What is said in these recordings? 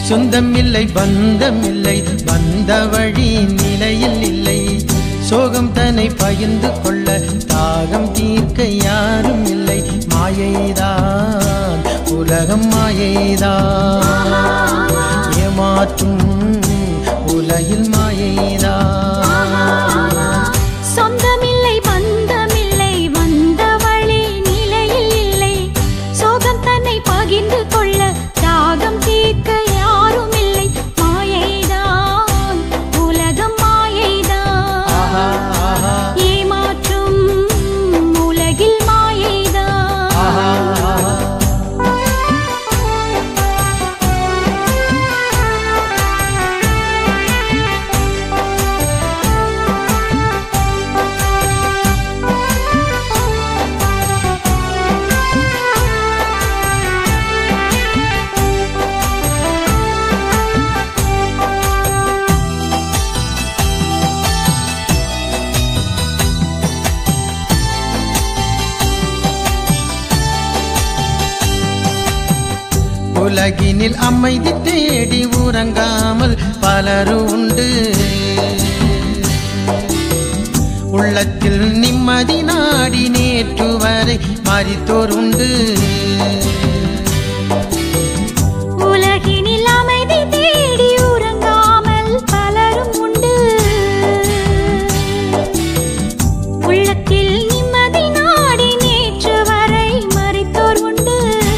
சொந்தமில்லை பந்தமில்லை வந்த வழி நிலையில் இல்லை சோகம் தன்னை பகிர்ந்து கொள்ள தாகம் தீர்க்க யாரும் இல்லை மாயைதான் உலகம் மாயைதான் ஏமாற்றும் உலகில் மாயைதான் சொந்தமில்லை பந்தமில்லை வந்த வழி நிலையில் இல்லை சோகம் தன்னை பகிர்ந்து கொள்ள தாகம் தீர்க்க யாரும் இல்லை மாயைதான் உலகம் மாயைதான் ஆஹா, ஆஹா, ஏமாற்றும் உலகில் மாயைதான் ஆஹா, ஆஹா. உலகினில் அமைதி தேடி உறங்காமல் பலரும் உண்டு உள்ளத்தில் நிம்மதி நாடி நேற்று வரை மறித்தோர் உண்டு உலகினில் அமைதி தேடி உறங்காமல் பலரும் உண்டு உள்ளத்தில் நிம்மதி நாடி நேற்று வரை மறித்தோர் உண்டு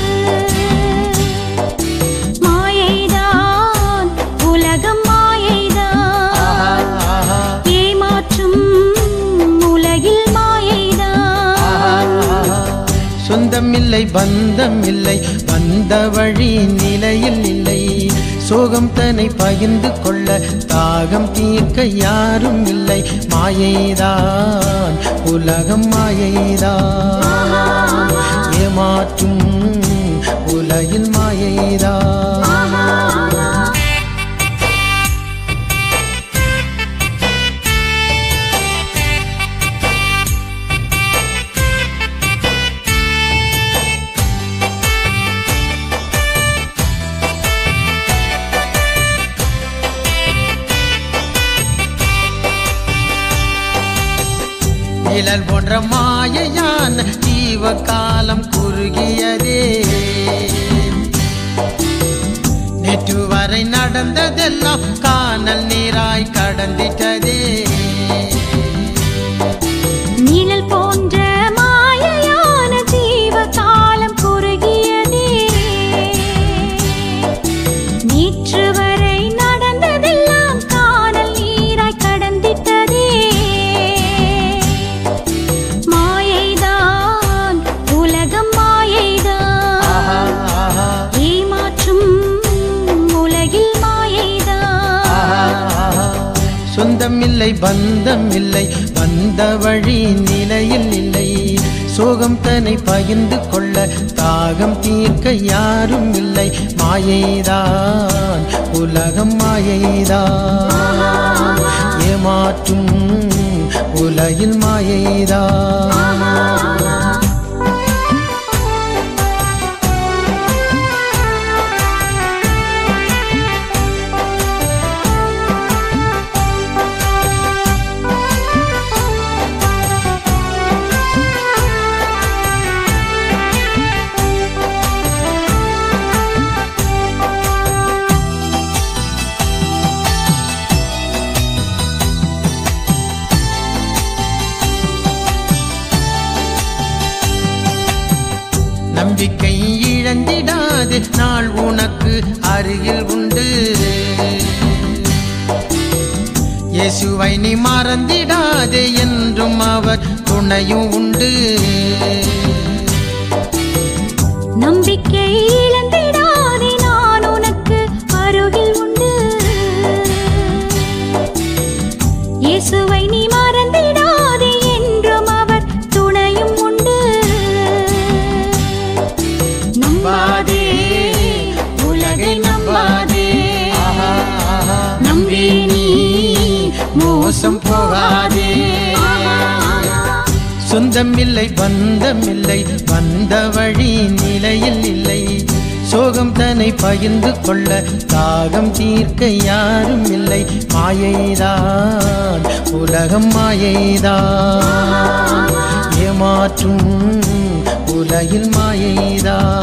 மாயைதான் உலகம் மாயைதான் ஆஹா, ஏமாற்றும் உலகில் மாயைதான் ஆஹா. சொந்தமில்லை பந்தமில்லை வந்த வழி நிலையில் இல்லை சோகம் தன்னை பகிர்ந்து கொள்ள தாகம் தீர்க்க யாரும் இல்லை மாயைதான் உலகம் மாயைதான் ஏமாற்றும் உலகில் மாயைதான் நிழல் போன்ற மாயையான ஜீவ காலம் குறுகியதே நேற்று வரை நடந்ததெல்லாம் காணல் நீராய் கடந்திட்டதே நிழல் போன்ற மாயையான ஜீவ காலம் குறுகியதே நேற்று வரை நடந்ததெல்லாம் காணல் நீராய் கடந்திட்டதே மாயைதான் உலகம் மாயைதான் ஆஹா, ஏமாற்றும் உலகில் மாயைதான் ஆஹா. சொந்தமில்லை பந்தமில்லை வந்த வழி நிலையில் இல்லை சோகம் தன்னை பகிர்ந்து கொள்ள தாகம் தீர்க்க யாரும் இல்லை மாயைதான் உலகம் மாயைதான் ஏமாற்றும் உலகில் மாயைதான் நம்பிக்கை இழந்திடாது நாள் உனக்கு அருகில் உண்டு இயேசுவை நீ மறந்திடாதே என்றும் அவர் துணையும் உண்டு நம்பிக்கை இழந்திடாதே நான் உனக்கு அருகில் உண்டு இயேசுவை நீ மறந்திடாதே என்றும் அவர் துணையும் உண்டு நம்பாதே உலகை நம்பாதே ஆஹா, ஆஹா. நம்பி நீ மோசம் போகாதே சொந்தமில்லை பந்தமில்லை வந்த வழி நிலையில் இல்லை சோகம் தன்னை பகிர்ந்து கொள்ள தாகம் தீர்க்க யாரும் இல்லை மாயைதான் உலகம் மாயைதான் ஏமாற்றும் உலகில் மாயைதான்